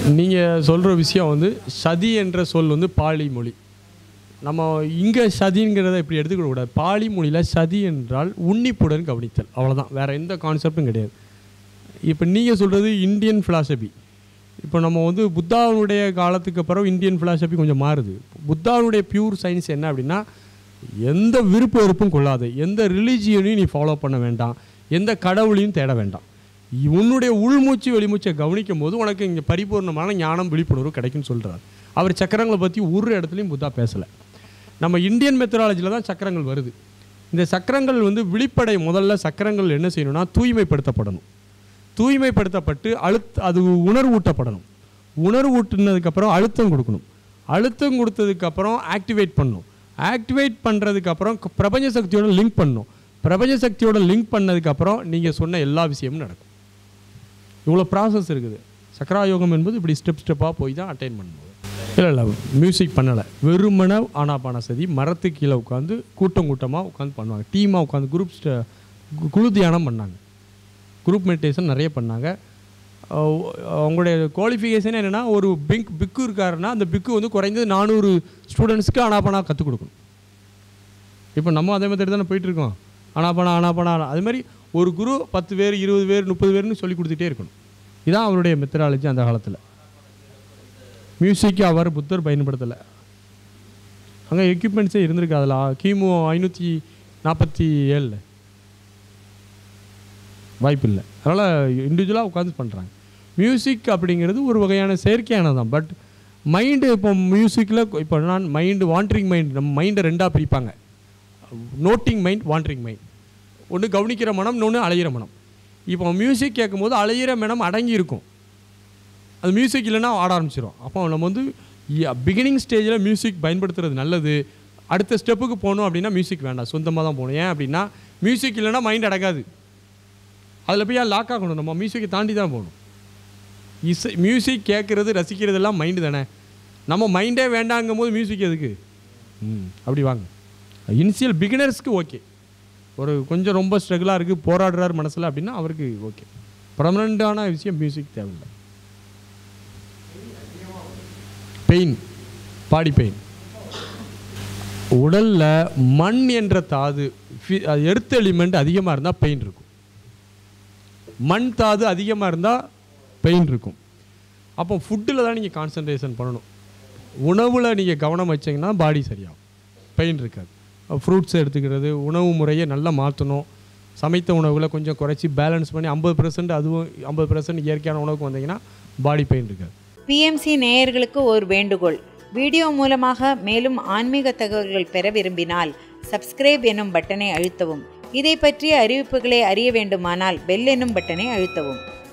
நீங்கள் சொல்கிற விஷயம் வந்து சதி என்ற சொல் வந்து பாலி மொழி நம்ம இங்கே சதிங்கிறத இப்படி எடுத்துக்க கூடாது பாலி மொழியில் சதி என்றால் உன்னிப்புடன் கவனித்தல் அவ்வளோதான் வேறு எந்த கான்செப்டும் கிடையாது இப்போ நீங்கள் சொல்கிறது இந்தியன் philosophy இப்போ நம்ம வந்து புத்தாவுடைய காலத்துக்கு அப்புறம் இந்தியன் philosophy கொஞ்சம் மாறுது புத்தாவுடைய பியூர் சயின்ஸ் என்ன அப்படின்னா எந்த விருப்ப வெறுப்பும் கொள்ளாது எந்த ரிலீஜியனையும் நீ ஃபாலோ பண்ண வேண்டாம் எந்த கடவுளையும் தேட வேண்டாம் உன்னுடைய உள்மூச்சு வெளிமூச்சை கவனிக்கும் போது உனக்கு இங்கே பரிபூர்ணமான ஞானம் விழிப்புணர்வு கிடைக்கும்னு சொல்கிறார் அவர் சக்கரங்களை பற்றி ஒரு இடத்துலையும் புத்தா பேசலை நம்ம இந்தியன் மெத்தடாலஜியில் தான் சக்கரங்கள் வருது இந்த சக்கரங்கள் வந்து விழிப்படை முதல்ல சக்கரங்கள் என்ன செய்யணும்னா தூய்மைப்படுத்தப்படணும் தூய்மைப்படுத்தப்பட்டு அழுத் அது உணர்வூட்டப்படணும் உணர்வூட்டினதுக்கப்புறம் அழுத்தம் கொடுக்கணும் அழுத்தம் கொடுத்ததுக்கப்புறம் ஆக்டிவேட் பண்ணணும் ஆக்டிவேட் பண்ணுறதுக்கப்புறம் பிரபஞ்ச சக்தியோட லிங்க் பண்ணணும் பிரபஞ்ச சக்தியோட லிங்க் பண்ணதுக்கப்புறம் நீங்கள் சொன்ன எல்லா விஷயமும் நடக்கும் இவ்வளோ ப்ராசஸ் இருக்குது சக்கராயோகம் என்பது இப்படி ஸ்டெப் ஸ்டெப்பாக போய் தான் அட்டைன் பண்ணும்போது இல்லை இல்லை மியூசிக் பண்ணலை வெறுமன ஆனாபான சதி மரத்து கீழே உட்காந்து கூட்டம் கூட்டமாக உட்காந்து பண்ணுவாங்க டீமாக உட்காந்து குரூப் குழு தியானம் பண்ணாங்க குரூப் மெடிடேஷன் நிறைய பண்ணாங்க அஹ் அவங்களுடைய குவாலிஃபிகேஷன் என்னென்னா ஒரு பிங்க் பிக்கு இருக்காருன்னா அந்த பிக்கு வந்து குறைந்தது நானூறு ஸ்டூடெண்ட்ஸ்க்கு ஆனாபானா கற்றுக் கொடுக்கணும் இப்போ நம்ம அதே மாதிரி தானே போயிட்டு இருக்கோம் ஆனாபானா ஆனாபானா ஆனா அது மாதிரி ஒரு குரு பத்து பேர் இருபது பேர் முப்பது பேர்னு சொல்லி கொடுத்துட்டே இருக்கணும் இதான் அவருடைய மெத்தடாலஜி அந்த காலத்தில் மியூசிக்கு அவர் புத்தர் பயன்படுத்தலை அங்கே எக்யூப்மெண்ட்ஸே இருந்திருக்கு அதில் கிமு ஐநூற்றி நாற்பத்தி ஏழில் வாய்ப்பு இல்லை அதனால் இண்டிவிஜுவலாக உட்காந்து பண்ணுறாங்க மியூசிக் அப்படிங்கிறது ஒரு வகையான செயற்கையானது தான் பட் மைண்டு இப்போ மியூசிக்கில் இப்போ நான் மைண்டு வாண்டரிங் மைண்ட் நம்ம மைண்டை ரெண்டாக பிரிப்பாங்க நோட்டிங் மைண்ட் வாண்டரிங் மைண்ட் ஒன்று கவனிக்கிற மனம் இன்னொன்று அலையிற மனம் இப்போ மியூசிக் கேட்கும்போது அலையிற மனம் அடங்கி இருக்கும் அது மியூசிக் இல்லைன்னா ஆட ஆரம்பிச்சிடும் அப்போ நம்ம வந்து பிகினிங் ஸ்டேஜில் மியூசிக் பயன்படுத்துறது நல்லது அடுத்த ஸ்டெப்புக்கு போகணும் அப்படின்னா மியூசிக் வேண்டாம் சொந்தமாக தான் போகணும் ஏன் அப்படின்னா மியூசிக் இல்லைன்னா மைண்ட் அடங்காது அதில் போய் லாக் ஆகணும் நம்ம மியூசிக்கை தாண்டி தான் போகணும் இசை மியூசிக் கேட்குறது ரசிக்கிறதெல்லாம் மைண்டு தானே நம்ம மைண்டே வேண்டாங்கும் போது மியூசிக் எதுக்கு ம் அப்படி வாங்க இனிஷியல் பிகினர்ஸ்க்கு ஓகே ஒரு கொஞ்சம் ரொம்ப ஸ்ட்ரகிளாக இருக்குது போராடுறாரு மனசில் அப்படின்னா அவருக்கு ஓகே பர்மனண்ட்டான விஷயம் மியூசிக் தேவையில்லை பெயின் பாடி பெயின் உடலில் மண் என்ற தாது எர்த் எலிமெண்ட் அதிகமாக இருந்தால் பெயின் இருக்கும் மண் தாது அதிகமாக இருந்தால் பெயின் இருக்கும் அப்போ ஃபுட்டில் தான் நீங்கள் கான்சன்ட்ரேஷன் பண்ணணும் உணவில் நீங்கள் கவனம் வச்சிங்கன்னா பாடி சரியாகும் பெயின் இருக்காது ஃப்ரூட்ஸ் எடுத்துக்கிறது உணவு முறையை நல்லா மாற்றணும் சமைத்த உணவுகளை கொஞ்சம் குறைச்சி பேலன்ஸ் பண்ணி ஐம்பது பர்சன்ட் அதுவும் ஐம்பது பர்சன்ட் இயற்கையான உணவுக்கு வந்தீங்கன்னா பாடி பெயின் இருக்காது பிஎம்சி நேயர்களுக்கு ஒரு வேண்டுகோள் வீடியோ மூலமாக மேலும் ஆன்மீக தகவல்கள் பெற விரும்பினால் சப்ஸ்கிரைப் எனும் பட்டனை அழுத்தவும் இதை பற்றிய அறிவிப்புகளை அறிய வேண்டுமானால் பெல் எனும் பட்டனை அழுத்தவும்